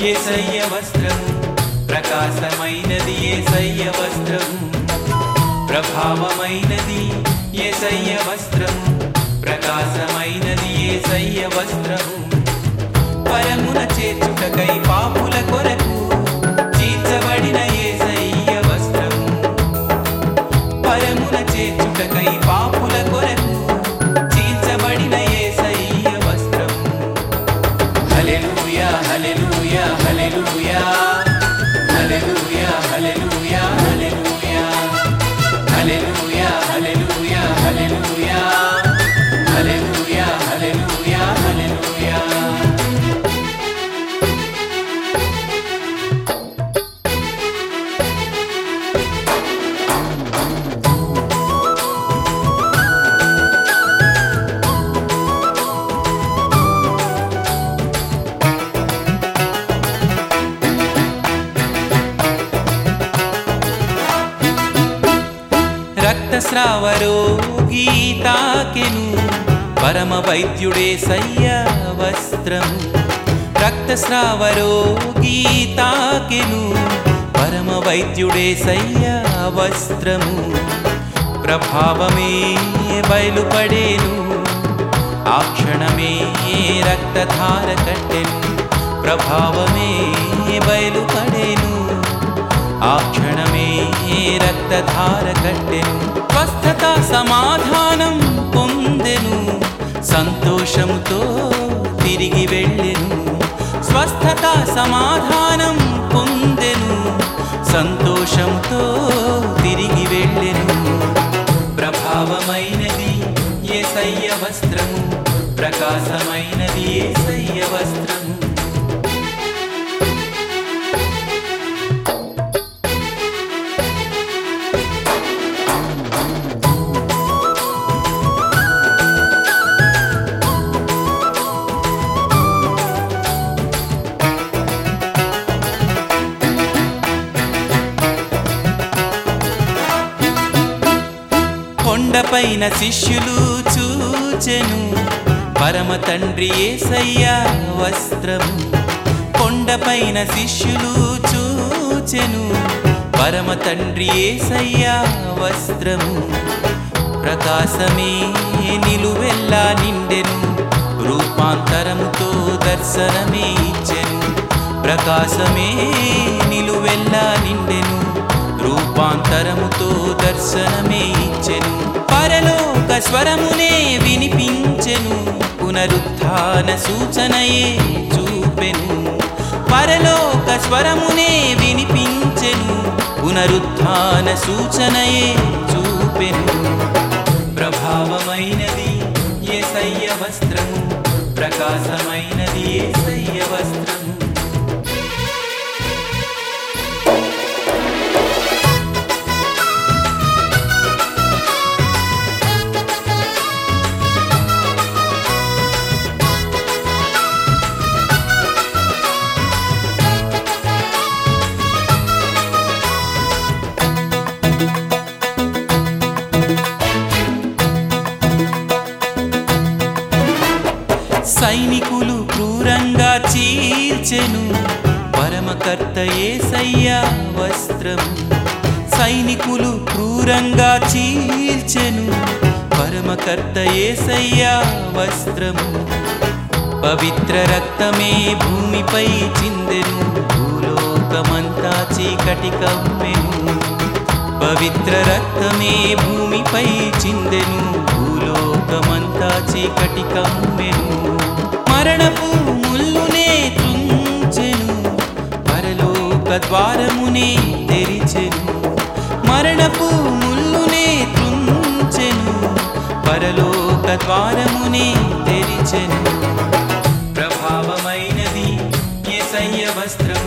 ఏసయ్య వస్త్రము ప్రకాశమైనది ఏసయ్య వస్త్రము ప్రభావమైనది ఏసయ్య వస్త్రము ప్రకాశమైనది ఏసయ్య వస్త్రము పరమున చేర్చుటకై పాపుల కొరకు చీల్చబడిన ఏసయ్య వస్త్రము పరమున చేర్చుటకై పాపుల కొరకు చీల్చబడిన ఏసయ్య వస్త్రము హల్లెలూయా హల్లెలూయా హల్లెలూయా హల్లెలూయా హల్లెలూయా హల్లెలూయా హల్లెలూయా హల్లెలూయా హల్లెలూయా హల్లెలూయా హల్లెలూయా హల్లెలూయా రక్తస్రావరోగీ తాకెను పరమ వైద్యుడే సయ్య వస్త్రము రక్తస్రావరోగీ తాకెను పరమ వైద్యుడే సయ్య వస్త్రము ప్రభావమే బయలుపడేను ఆ క్షణమే రక్తధార కట్టెను ప్రభావమే బయలుపడేను ఆ క్షణమే రక్తధార కట్టెను స్వస్థత సమాధానం పొందెను సంతోషముతో తిరిగి వెళ్ళెను స్వస్థత సమాధానం పొందెను సంతోషంతో తిరిగి వెళ్ళెను ప్రభావమైనది ఏసయ్య వస్త్రము ప్రకాశమైనది ఏసయ్య వస్త్రము కొండపైన శిష్యులు చూచెను పరమ తండ్రి ఏసయ్య వస్త్రము కొండపైన శిష్యులు చూచెను పరమ తండ్రి ఏసయ్య వస్త్రము ప్రకాశమే నిలువెల్లా నిండెను రూపాంతరముతో దర్శనమే ఇచ్చెను ప్రకాశమే నిలువెల్లా నిండెను రూపాంతరముతో దర్శనమే ఇచ్చెను పరలోక స్వరమునే వినిపించెను పునరుత్థాన సూచనయే చూపెను పరలోక స్వరమునే వినిపించెను పునరుత్థాన సూచనయే చూపెను ప్రభావమైనది ఏసయ్య వస్త్రము ప్రకాశమైనది ఏసయ్య వస్త్రము సైనికులు క్రూరంగా చీల్చెను పరమకర్త ఏసయ్య వస్త్రము సైనికులు క్రూరంగా చీల్చెను పరమకర్త ఏసయ్య వస్త్రము పవిత్ర రక్తమే భూమిపై చిందెను భూలోకమంతా చీకటి కమ్మెను పవిత్ర రక్తమే భూమిపై చిందెను భూలోకమంతా చీకటి కమ్మెను మరణపు ముల్లునే తుంచెను పరలోక ద్వారమునే తెరిచెను మరణపు ముల్లునే తుంచెను పరలోక ద్వారమునే తెరిచెను ప్రభావమైనది ఏసయ్య వస్త్రము